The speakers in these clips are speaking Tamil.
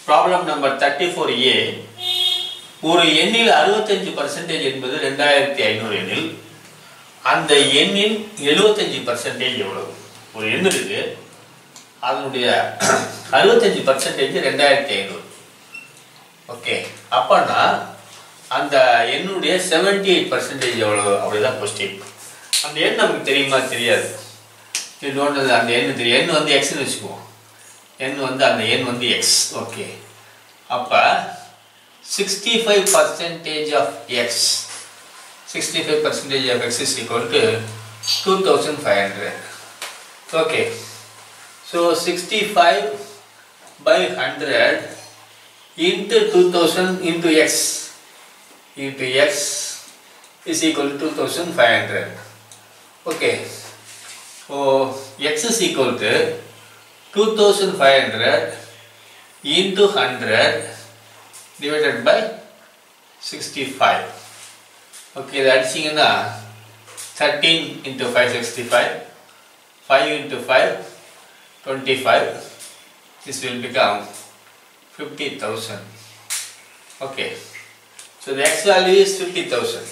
Problem number thirty four A ஒரு எண்ணில் அறுபத்தஞ்சு பர்சன்டேஜ் என்பது ரெண்டாயிரத்தி ஐநூறு எண்ணில் அந்த எண்ணின் எழுபத்தஞ்சு பர்சன்டேஜ் எவ்வளவு ஒரு எண் இருக்கு அதனுடைய அறுபத்தஞ்சு பர்சன்டேஜ் ரெண்டாயிரத்தி ஐநூறு ஓகே அப்போனா அந்த எண்ணுடைய செவன்டி எயிட் பர்சன்டேஜ் எவ்வளவு அப்படிதான் கொஸ்டின் அந்த எண் நமக்கு தெரியுமா தெரியாது இது நோண்டது அந்த எண் தெரியும் எண் வந்து எக்ஸ்னு வச்சுக்குவோம் எண் வந்து அந்த எண் வந்து எக்ஸ் ஓகே அப்போ sixty five percentage of X sixty five percentage of X is equal to two thousand five hundred okay so sixty five by hundred into 2000 into x into x is equal to 2500 okay so x is equal to 2500 into 100 divided by 65 okay that's in 13 into 565 5 into 5 25 this will become 50,000. Okay. So the x value is 50,000.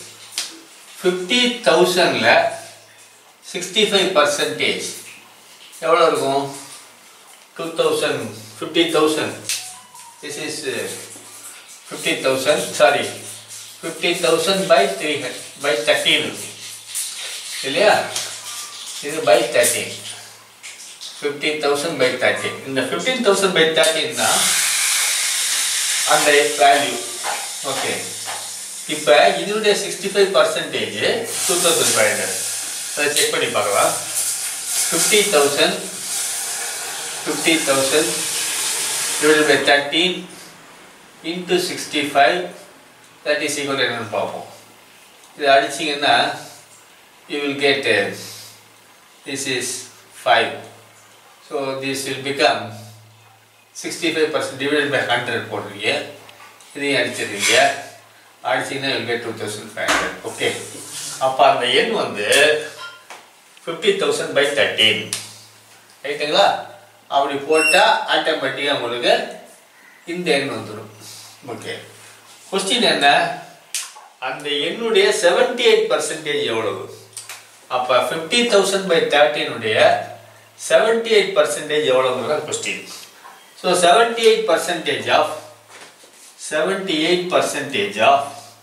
50,000 ல 65 percentage எவ்வளோ இருக்கும் 2000 50,000 this is uh, 50,000 sorry 50,000 by 300 by 13 இருக்கு. இல்லையா இது by 13 15,000 by 13 இந்த 15,000 by 13 தான் அந்த வேல்யூ ஓகே இப்போ இதனுடைய sixty five percentage two thousand five hundred அதை செக் பண்ணி பார்க்கலாம் fifty thousand fifty thousand divide by thirteen into sixty five thirty சீக்கிரம் என்னன்னு பார்ப்போம் இது அடிச்சிங்கன்னா you will get this is five so this will become sixty five percent divide by hundred போடுறீங்க இதையும் அடிச்சிடுறீங்க அடிச்சிங்கன்னா will get two thousand five hundred okay அப்போ அந்த எண் வந்து ஃபிஃப்டி தௌசண்ட் பை தேர்ட்டீன் ரைட்டுங்களா அப்படி போட்டால் ஆட்டோமேட்டிக்காக உங்களுக்கு இந்த எண் வந்துடும் ஓகே கொஸ்டின் என்ன அந்த எண்ணுடைய செவன்டி எயிட் பர்சன்டேஜ் எவ்வளவு அப்போ ஃபிஃப்டி தௌசண்ட் பை தேர்ட்டீனுடைய செவன்டி எயிட் பர்சன்டேஜ் எவ்வளோங்கிறத question So 78 percentage of 78 percentage of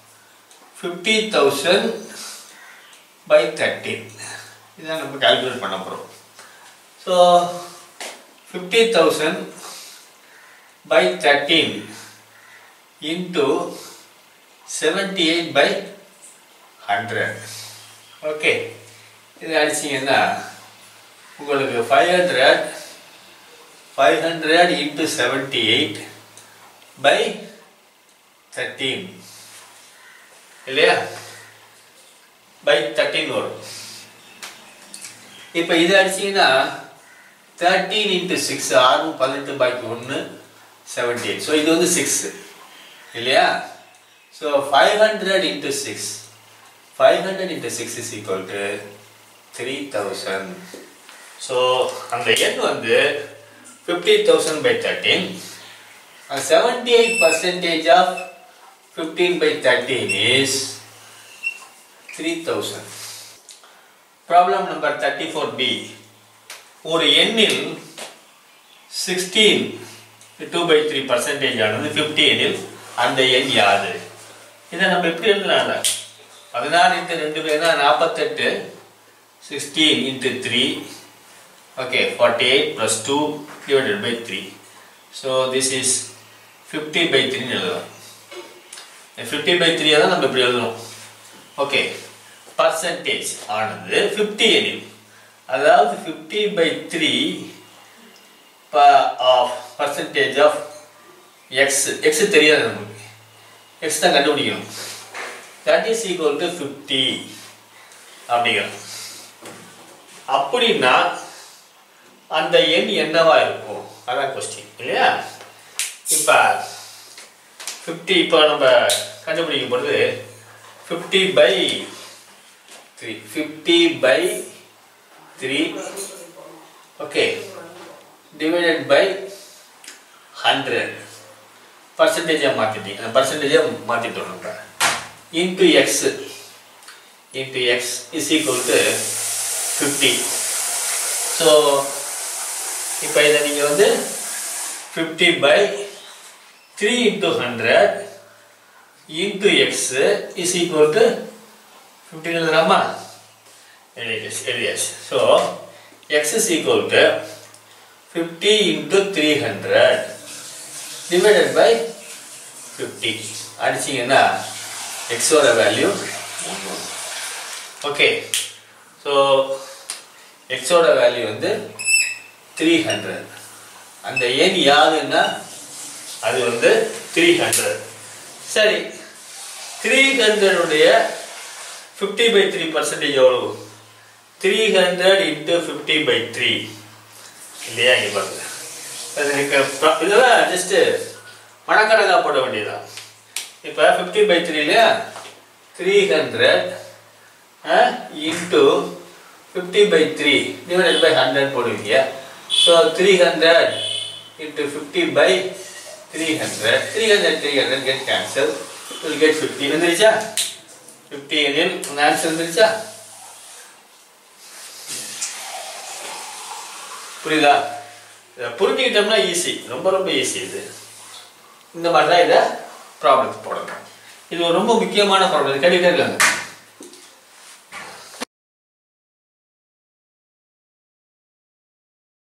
50,000 by 13 இதான் நம்ம கால்குலேட் பண்ண போகிறோம் so fifty thousand by thirteen into seventy eight by hundred okay இது அடிச்சிங்கன்னா உங்களுக்கு ஃபைவ் ஹண்ட்ரட் 500 into 78 by 13 இல்லையா பை தேர்ட்டீன் வரும் இப்போ இது அடிச்சிங்கன்னா தேர்ட்டீன் இன்ட்டு சிக்ஸ் ஆறு பதினெட்டு பாக்கி ஒன்று செவன்டி எயிட் ஸோ இது வந்து சிக்ஸ் இல்லையா so five hundred into six five hundred into six is equal to three thousand so அந்த எண் வந்து 50,000 by 13 and 78 percentage of 15 by 13 is 3000 problem number 34b ஒரு எண்ணில் 16 2 by 3 percentage ஆனது 50 எண்ணில் அந்த எண் யாது இதை நம்ம எப்படி எழுதலாம் பதினாறு இன்ட்டு ரெண்டு பேர் தான் நாற்பத்தெட்டு sixteen into three okay 48 plus 2 divided by 3 so this is 50 by 3 எழுதலாம் 50 by 3 தான் நம்ம இப்படி எழுதணும் ஓகே பர்சன்டேஜ் ஆனது 50 எனில் அதாவது 50 by 3 of percentage of X X தெரியாது நமக்கு எக்ஸ் தான் கண்டுபிடிக்கணும் that is equal to fifty அப்படிங்கிறோம் அப்படின்னா அந்த எண் என்னவா இருக்கும் அதான் கொஸ்டின் இல்லையா இப்போ ஃபிஃப்டி இப்போ நம்ம கண்டுபிடிக்கும் பொழுது fifty by three fifty by three okay divided by hundred பர்சன்டேஜாக மாற்றிட்டீங்க அந்த பர்சன்டேஜாக மாற்றிட்டோம் நம்ம into X into X is equal to fifty so இப்போ இதை நீங்கள் வந்து fifty by three into hundred into X is equal to ஃபிஃப்டின் எழுதுறாமா எழுதியாச்சு எழுதியாச்சு so X is equal to fifty into three hundred divided by fifty அடிச்சிங்கன்னா எக்ஸோட வேல்யூ ஓகே ஸோ எக்ஸோட வேல்யூ வந்து த்ரீ ஹண்ட்ரட் அந்த எண் யாருன்னா அது வந்து த்ரீ ஹண்ட்ரட் சரி த்ரீ ஹண்ட்ரடுடைய ஃபிஃப்டி பை த்ரீ பர்சன்டேஜ் எவ்வளவு three hundred into fifty by three இல்லையா இங்கே பாருங்க அதுக்கு ப- இதெல்லாம் ஜஸ்ட்டு மணக்கணக்காக போட வேண்டியதுதான் இப்போ ஃபிஃப்டி பை த்ரீ இல்லையா three hundred into fifty by three divided by hundred போடுவீங்க so three hundred into fifty by three hundred three hundred three hundred get cancel will get fifty வந்துருச்சா ஃபிஃப்டி எனில் உங்கள் ஆன்சர் வந்துருச்சா புரியுதா இதை புரிஞ்சுக்கிட்டோம்னா ஈஸி ரொம்ப ரொம்ப ஈஸி இது இந்த மாதிரி தான் இதை ப்ராப்ளத்துக்கு போடணும் இது ஒரு ரொம்ப முக்கியமான ப்ராப்ளம் கேட்டுகிட்டே இருக்காங்க